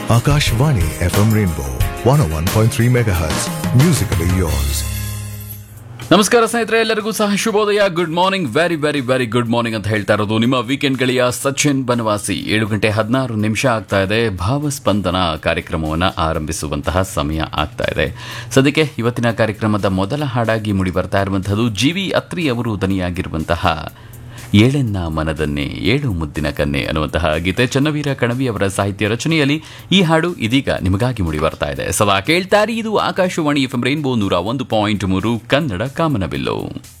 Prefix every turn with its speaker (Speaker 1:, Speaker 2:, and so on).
Speaker 1: Akashvani FM Rainbow 101.3 MHz. Musically yours.
Speaker 2: ನಮಸ್ಕಾರ ಸ್ನೇಹಿತರೆ ಎಲ್ಲರಿಗೂ ಸಹ ಶುಭೋದಯ good morning very very very good morning ಅಂತ ಹೇಳ್ತಾ ಇರೋದು ನಿಮ್ಮ ವೀಕೆಂಡ್ ಗಳಿಯ ಸಚಿನ್ ಬನವಾಸಿ ಏಳು ಗಂಟೆ ಹದಿನಾರು ನಿಮಿಷ ಆಗ್ತಾ ಇದೆ ಭಾವಸ್ಪಂದನ ಕಾರ್ಯಕ್ರಮವನ್ನು ಆರಂಭಿಸುವಂತಹ ಸಮಯ ಆಗ್ತಾ ಇದೆ ಸದ್ಯಕ್ಕೆ ಇವತ್ತಿನ ಕಾರ್ಯಕ್ರಮದ ಮೊದಲ ಹಾಡಾಗಿ ಮೂಡಿ ಬರ್ತಾ ಇರುವಂತಹದ್ದು ಜಿ ವಿ ಅತ್ರಿ ಅವರು ದನಿಯಾಗಿರುವಂತಹ ಏಳೆನ್ನ ಮನದನ್ನೇ ಏಳು ಮುದ್ದಿನ ಕನ್ನೆ ಅನ್ನುವಂತಹ ಗೀತೆ ಚನ್ನವೀರ ಕಣವಿ ಅವರ ಸಾಹಿತ್ಯ ರಚನೆಯಲ್ಲಿ ಈ ಹಾಡು ಇದೀಗ ನಿಮಗಾಗಿ ಮೂಡಿ ಬರ್ತಾ ಇದೆ ಸದಾ ಕೇಳ್ತಾರಿ ಇದು ಆಕಾಶವಾಣಿ ಎಫ್ ರೈನ್ಬೋ ನೂರ ಒಂದು ಪಾಯಿಂಟ್ ಮೂರು ಕನ್ನಡ ಕಾಮನಬಿಲ್ಲು